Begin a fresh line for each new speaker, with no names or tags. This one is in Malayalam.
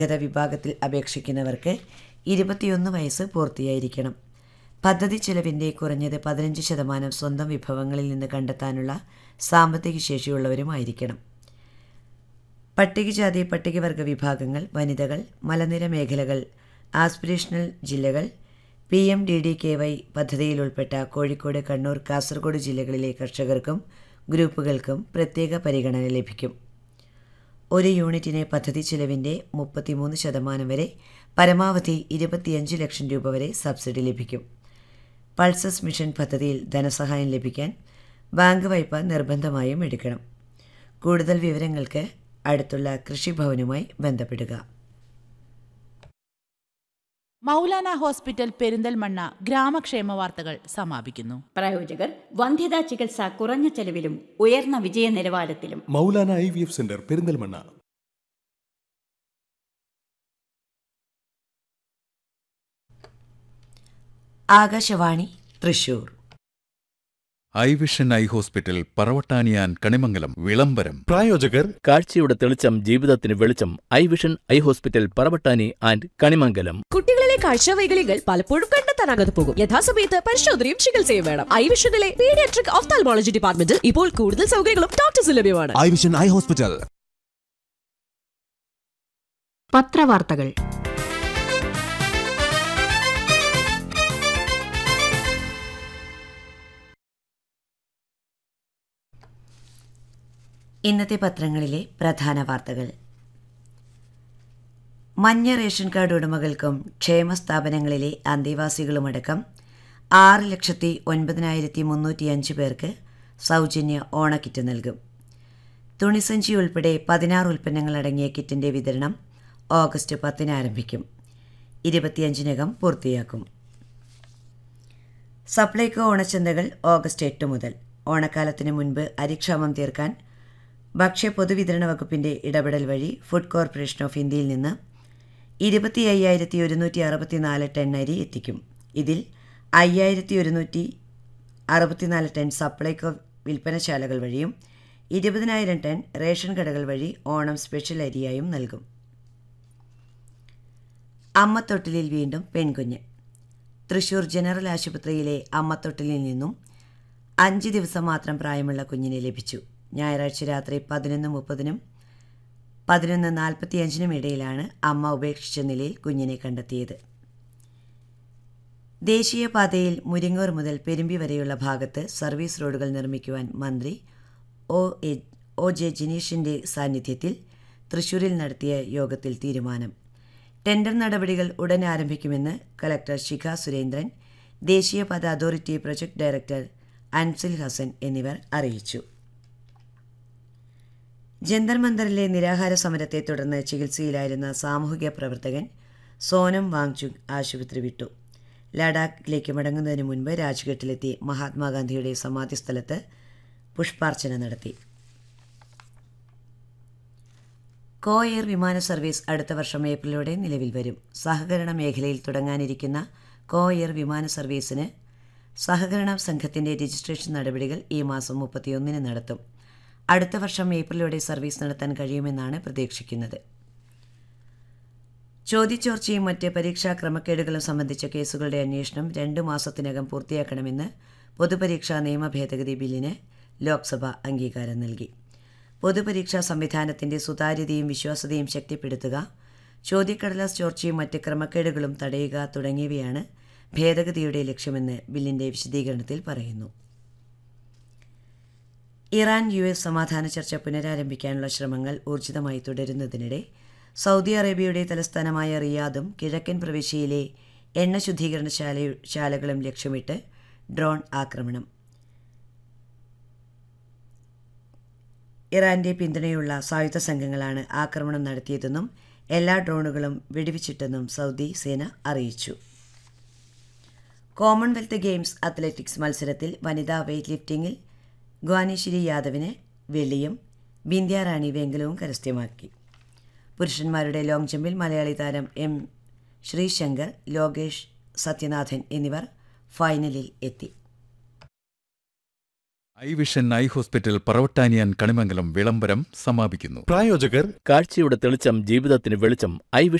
ഗത വിഭാഗത്തിൽ അപേക്ഷിക്കുന്നവർക്ക് ഇരുപത്തിയൊന്ന് വയസ്സ് പൂർത്തിയായിരിക്കണം പദ്ധതി ചെലവിൻ്റെ കുറഞ്ഞത് പതിനഞ്ച് ശതമാനം സ്വന്തം വിഭവങ്ങളിൽ നിന്ന് കണ്ടെത്താനുള്ള സാമ്പത്തിക ശേഷിയുള്ളവരുമായിരിക്കണം പട്ടികജാതി പട്ടികവർഗ വിഭാഗങ്ങൾ വനിതകൾ മലനിര മേഖലകൾ ആസ്പിരേഷണൽ ജില്ലകൾ P M D D K Y പദ്ധതിയിൽ ഉൾപ്പെട്ട കോഴിക്കോട് കണ്ണൂർ കാസർഗോഡ് ജില്ലകളിലെ കർഷകർക്കും ഗ്രൂപ്പുകൾക്കും പ്രത്യേക പരിഗണന ലഭിക്കും ഒരു യൂണിറ്റിന് പദ്ധതി ചിലവിൻ്റെ മുപ്പത്തിമൂന്ന് ശതമാനം വരെ പരമാവധി ഇരുപത്തിയഞ്ച് ലക്ഷം രൂപ വരെ സബ്സിഡി ലഭിക്കും പൾസസ് മിഷൻ പദ്ധതിയിൽ ധനസഹായം ലഭിക്കാൻ ബാങ്ക് വായ്പ നിർബന്ധമായും എടുക്കണം കൂടുതൽ വിവരങ്ങൾക്ക് അടുത്തുള്ള കൃഷിഭവനുമായി ബന്ധപ്പെടുക
മൗലാന ഹോസ്പിറ്റൽ പെരിന്തൽമണ്ണ ഗ്രാമക്ഷേമ വാർത്തകൾ സമാപിക്കുന്നു
പ്രായോജകർ വന്ധ്യതാ ചികിത്സ കുറഞ്ഞ ചെലവിലും ഉയർന്ന വിജയ നിലവാരത്തിലും
Moulana I V F centre Perinthalmanna
Akashvani Thrissur
eye vision eye hospital പറവട്ടാനിയാൻ കണിമംഗലം വിളംബരം
പ്രായോജകർ
കാഴ്ചയുടെ തെളിച്ചം ജീവിതത്തിന് വെളിച്ചം eye vision eye hospital Paravattani and Kanimangalam
കുട്ടികളിലെ കാഴ്ചവൈകല്യങ്ങൾ പലപ്പോഴും കണ്ടെത്താനാകാതെ പോകും യഥാസമയത്ത് പരിശോധനയും ചികിത്സയും വേണം ഐ വിഷനിലെ പീഡിയാട്രിക് ഓഫ്താൽമോളജി ഡിപ്പാർട്ട്മെന്റിൽ ഇപ്പോൾ കൂടുതൽ സൗകര്യങ്ങളും ഡോക്ടേഴ്സ് ലഭ്യമാണ്
ഐ വിഷൻ ഐ ഹോസ്പിറ്റൽ
പത്രവാർത്തകൾ
ഇന്നത്തെ പത്രങ്ങളിലെ പ്രധാന വാർത്തകൾ മഞ്ഞ റേഷൻ കാർഡ് ഉടമകൾക്കും ക്ഷേമ സ്ഥാപനങ്ങളിലെ അന്തേവാസികളുമടക്കം ആറ് ലക്ഷത്തി ഒൻപതിനായിരത്തി മുന്നൂറ്റിയഞ്ച് പേർക്ക് സൗജന്യ ഓണക്കിറ്റ് നൽകും തുണിസഞ്ചി ഉൾപ്പെടെ പതിനാറ് ഉൽപ്പന്നങ്ങൾ അടങ്ങിയ കിറ്റിൻ്റെ വിതരണം ഓഗസ്റ്റ് പത്തിന് ആരംഭിക്കും ഇരുപത്തിയഞ്ചിനകം പൂർത്തിയാക്കും സപ്ലൈകോ ഓണച്ചന്തകൾ ഓഗസ്റ്റ് എട്ട് മുതൽ ഓണക്കാലത്തിന് മുൻപ് അരിക്ഷാമം തീർക്കാൻ ഭക്ഷ്യ പൊതുവിതരണ വകുപ്പിന്റെ ഇടപെടൽ വഴി ഫുഡ് കോർപ്പറേഷൻ ഓഫ് ഇന്ത്യയിൽ നിന്ന് ഇരുപത്തി അയ്യായിരത്തി ഒരുന്നൂറ്റി അറുപത്തിനാല് ടൺ അരി എത്തിക്കും ഇതിൽ അയ്യായിരത്തി ഒരുന്നൂറ്റി അറുപത്തിനാല് ടൺ സപ്ലൈകോ വിൽപ്പനശാലകൾ വഴിയും ഇരുപതിനായിരം ടൺ റേഷൻ കടകൾ വഴി ഓണം സ്പെഷ്യൽ അരിയായും നൽകും അമ്മത്തൊട്ടിലിൽ വീണ്ടും പെൺകുഞ്ഞ് തൃശൂർ ജനറൽ ആശുപത്രിയിലെ അമ്മത്തൊട്ടിലിൽ നിന്നും അഞ്ച് ദിവസം മാത്രം പ്രായമുള്ള കുഞ്ഞിനെ ലഭിച്ചു ഞായറാഴ്ച രാത്രി പതിനൊന്ന് മുപ്പതിനും പതിനൊന്ന് നാൽപ്പത്തിയഞ്ചിനും ഇടയിലാണ് അമ്മ ഉപേക്ഷിച്ച നിലയിൽ കുഞ്ഞിനെ കണ്ടെത്തിയത് ദേശീയപാതയിൽ മുരിങ്ങൂർ മുതൽ പെരുമ്പി വരെയുള്ള ഭാഗത്ത് സർവീസ് റോഡുകൾ നിർമ്മിക്കുവാൻ മന്ത്രി ഒ എ ഒ ജെ ജിനീഷിൻ്റെ സാന്നിധ്യത്തിൽ തൃശൂരിൽ നടത്തിയ യോഗത്തിൽ തീരുമാനം ടെൻഡർ നടപടികൾ ഉടൻ ആരംഭിക്കുമെന്ന് കലക്ടർ ശിഖ സുരേന്ദ്രൻ ദേശീയപാത authority project director Ansil Hasan എന്നിവർ അറിയിച്ചു ജന്തർ മന്ദറിലെ നിരാഹാര സമരത്തെ തുടർന്ന് ചികിത്സയിലായിരുന്ന സാമൂഹിക പ്രവർത്തകൻ സോനം വാങ്ചുക് ആശുപത്രി വിട്ടു ലഡാക്കിലേക്ക് മടങ്ങുന്നതിന് മുൻപ് രാജ്ഘട്ടിലെത്തി മഹാത്മാഗാന്ധിയുടെ സമാധി സ്ഥലത്ത് പുഷ്പാർച്ചന നടത്തി കോ എയർ വിമാന സർവീസ് അടുത്ത വർഷം ഏപ്രിലോടെ നിലവിൽ വരും സഹകരണ മേഖലയിൽ തുടങ്ങാനിരിക്കുന്ന കോ എയർ വിമാന സർവീസിന് സഹകരണ സംഘത്തിൻ്റെ രജിസ്ട്രേഷൻ നടപടികൾ ഈ മാസം മുപ്പത്തിയൊന്നിന് നടത്തും അടുത്ത വർഷം ഏപ്രിലോടെ സർവീസ് നടത്താൻ കഴിയുമെന്നാണ് പ്രതീക്ഷിക്കുന്നത് ചോദ്യചോർച്ചയും മറ്റ് പരീക്ഷാ ക്രമക്കേടുകളും സംബന്ധിച്ച കേസുകളുടെ അന്വേഷണം രണ്ടു മാസത്തിനകം പൂർത്തിയാക്കണമെന്ന് പൊതുപരീക്ഷാ നിയമ ഭേദഗതി ബില്ലിന് ലോക്സഭ അംഗീകാരം നൽകി പൊതുപരീക്ഷാ സംവിധാനത്തിന്റെ സുതാര്യതയും വിശ്വാസ്യതയും ശക്തിപ്പെടുത്തുക ചോദ്യക്കടലാസ് ചോർച്ചയും മറ്റ് ക്രമക്കേടുകളും തടയുക തുടങ്ങിയവയാണ് ഭേദഗതിയുടെ ലക്ഷ്യമെന്ന് ബില്ലിന്റെ വിശദീകരണത്തിൽ പറയുന്നു ഇറാൻ യു എസ് സമാധാന ചർച്ച പുനരാരംഭിക്കാനുള്ള ശ്രമങ്ങൾ ഊർജിതമായി തുടരുന്നതിനിടെ സൗദി അറേബ്യയുടെ തലസ്ഥാനമായ റിയാദും കിഴക്കൻ പ്രവിശ്യയിലെ എണ്ണ ശുദ്ധീകരണശാല ശാലകളും ലക്ഷ്യമിട്ട് ഡ്രോൺ ആക്രമണം ഇറാന്റെ പിന്തുണയുള്ള സായുധ സംഘങ്ങളാണ് ആക്രമണം നടത്തിയതെന്നും എല്ലാ ഡ്രോണുകളും വെടിവെച്ചിട്ടെന്നും സൗദി സേന അറിയിച്ചു കോമൺവെൽത്ത് ഗെയിംസ് അത്ലറ്റിക്സ് മത്സരത്തിൽ വനിതാ വെയ്റ്റ് ലിഫ്റ്റിംഗിൽ ഗ്വാനേശ്വരി യാദവിന് വെള്ളിയും ബിന്ധ്യ റാണി വെങ്കലവും കരസ്ഥമാക്കി പുരുഷന്മാരുടെ ലോങ് ജമ്പിൽ മലയാളി താരം എം ശ്രീശങ്കർ ലോകേഷ് സത്യനാഥൻ എന്നിവർ ഫൈനലിൽ എത്തി
ഐ വിഷൻ ഐ ഹോസ്പിറ്റൽ പറവട്ടാനിയാൻ കണിമംഗലം വിളംബരം സമാപിക്കുന്നു
പ്രായോജകർ
കാഴ്ചയുടെ തെളിച്ചം ജീവിതത്തിന് വെളിച്ചം ഐ